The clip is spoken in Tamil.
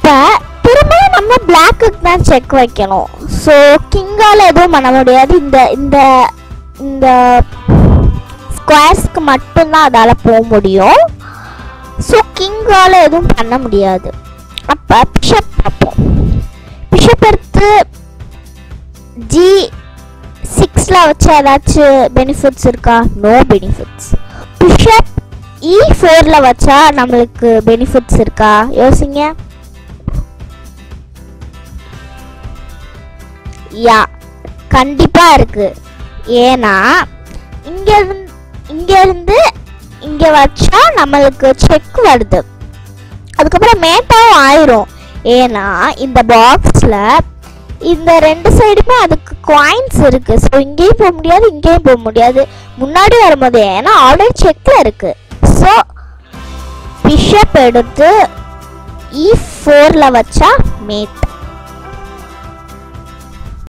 இப்போ திரும்பவும் நம்ம பிளாக்குக்கு தான் செக் வைக்கணும் ஸோ கிங்கால் எதுவும் பண்ண முடியாது இந்த இந்த இந்த ஸ்கொயர்ஸ்க்கு மட்டும்தான் அதால் போக முடியும் ஸோ கிங்கால் எதுவும் பண்ண முடியாது அப்போ பிஷப் பார்ப்போம் பிஷப் எடுத்து ஜி சிக்ஸில் வச்சா ஏதாச்சும் பெனிஃபிட்ஸ் இருக்கா நோ பெனிஃபிட்ஸ் பிஷப் இ ஃபோரில் வச்சா நம்மளுக்கு பெனிஃபிட்ஸ் இருக்கா யோசிங்க யா கண்டிப்பாக இருக்கு ஏன்னா இங்க இருந்து இங்க இருந்து இங்க வச்சா நம்மளுக்கு செக் வருது அதுக்கப்புறம் மேட்டாவும் ஆயிரும் ஏன்னா இந்த பாக்ஸ்ல இந்த ரெண்டு சைடுமே அதுக்கு காயின்ஸ் இருக்கு ஸோ இங்கேயும் போக முடியாது இங்கேயும் போக முடியாது முன்னாடி வரும்போது ஏன்னா ஆல்ரெடி செக்ல இருக்கு ஸோ பிஷப் எடுத்து இ ஃபோரில் வச்சா மேட்